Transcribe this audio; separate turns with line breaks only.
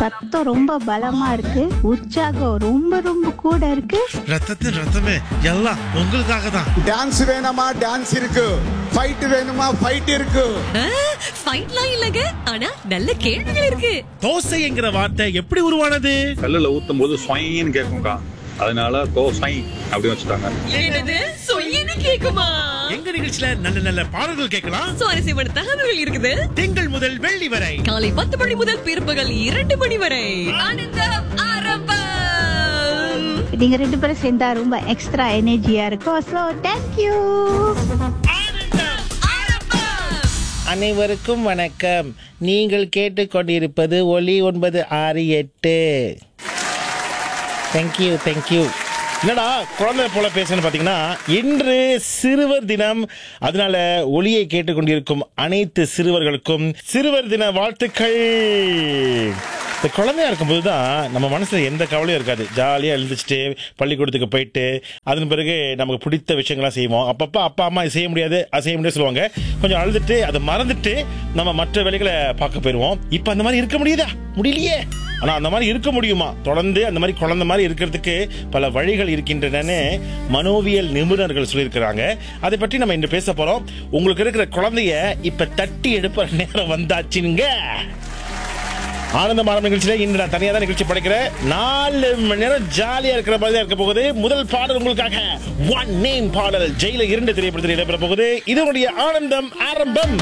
சத்தம் ரொம்ப பலமா இருக்கு உற்சாகம் ரொம்ப ரொம்ப கூட இருக்கு
ரத்தத்தின் ரத்தமே எல்லாம் உங்களுக்காக தான்
டான்ஸ் வேணுமா டான்ஸ் இருக்கு ஃபைட் வேணுமா ஃபைட் இருக்கு
ஃபைட்லாம் இல்லங்க ஆனா நல்ல கேள்விகள் இருக்கு
தோசைங்கிற வார்த்தை எப்படி உருவானது
கல்லுல ஊத்தும் போது சொயின்னு கேட்கும்க்கா அதனால தோ சொய் அப்படி வச்சுட்டாங்க
என்னது சொய்யன்னு கேக்குமா
எங்க நிகழ்ச்சியில நல்ல நல்ல பாடல்கள் கேட்கலாம்
சுவாரஸ்யமான தகவல்கள் இருக்குது
திங்கள் முதல் வெள்ளி வரை
காலை பத்து மணி முதல் பிற்பகல் இரண்டு மணி வரை ஆனந்தம் ஆரம்பம்
நீங்க ரெண்டு பேரும் சேர்ந்தா ரொம்ப எக்ஸ்ட்ரா எனர்ஜியா இருக்கும் ஸோ தேங்க்யூ
ஆரம்பம்
அனைவருக்கும் வணக்கம் நீங்கள் கேட்டுக்கொண்டிருப்பது ஒலி ஒன்பது ஆறு எட்டு தேங்க்யூ தேங்க்யூ என்னடா குழந்தை போல பேசுன்னு பார்த்தீங்கன்னா இன்று சிறுவர் தினம் அதனால ஒளியை கேட்டுக்கொண்டிருக்கும் அனைத்து சிறுவர்களுக்கும் சிறுவர் தின வாழ்த்துக்கள் இந்த குழந்தையா இருக்கும்போது தான் நம்ம மனசுல எந்த கவலையும் இருக்காது ஜாலியாக எழுந்திரிச்சிட்டு பள்ளிக்கூடத்துக்கு போயிட்டு அதன் பிறகு நமக்கு பிடித்த விஷயங்கள்லாம் செய்வோம் அப்பப்போ அப்பா அம்மா இது செய்ய முடியாது அது செய்ய முடியாது சொல்லுவாங்க கொஞ்சம் அழுதுட்டு அதை மறந்துட்டு நம்ம மற்ற வேலைகளை பார்க்க போயிடுவோம் இப்போ அந்த மாதிரி இருக்க முடியுதா முடியலையே ஆனா அந்த மாதிரி இருக்க முடியுமா தொடர்ந்து அந்த மாதிரி குழந்தை மாதிரி இருக்கிறதுக்கு பல வழிகள் இருக்கின்றனன்னு மனோவியல் நிபுணர்கள் சொல்லியிருக்கிறாங்க அதை பற்றி நம்ம இன்று பேச போறோம் உங்களுக்கு இருக்கிற குழந்தைய இப்ப தட்டி எழுப்புற நேரம் வந்தாச்சுங்க ஆனந்தம் ஆரம்ப நிகழ்ச்சியில இன்று நான் தனியாக தான் நிகழ்ச்சி படைக்கிறேன் நாலு மணி நேரம் ஜாலியா இருக்கிற மாதிரி தான் இருக்க போகுது முதல் பாடல் உங்களுக்காக ஒன் நேம் பாடல் ஜெயில இரண்டு திரைப்படத்தில் இடம்பெற போகுது இது உங்களுடைய ஆனந்தம் ஆரம்பம்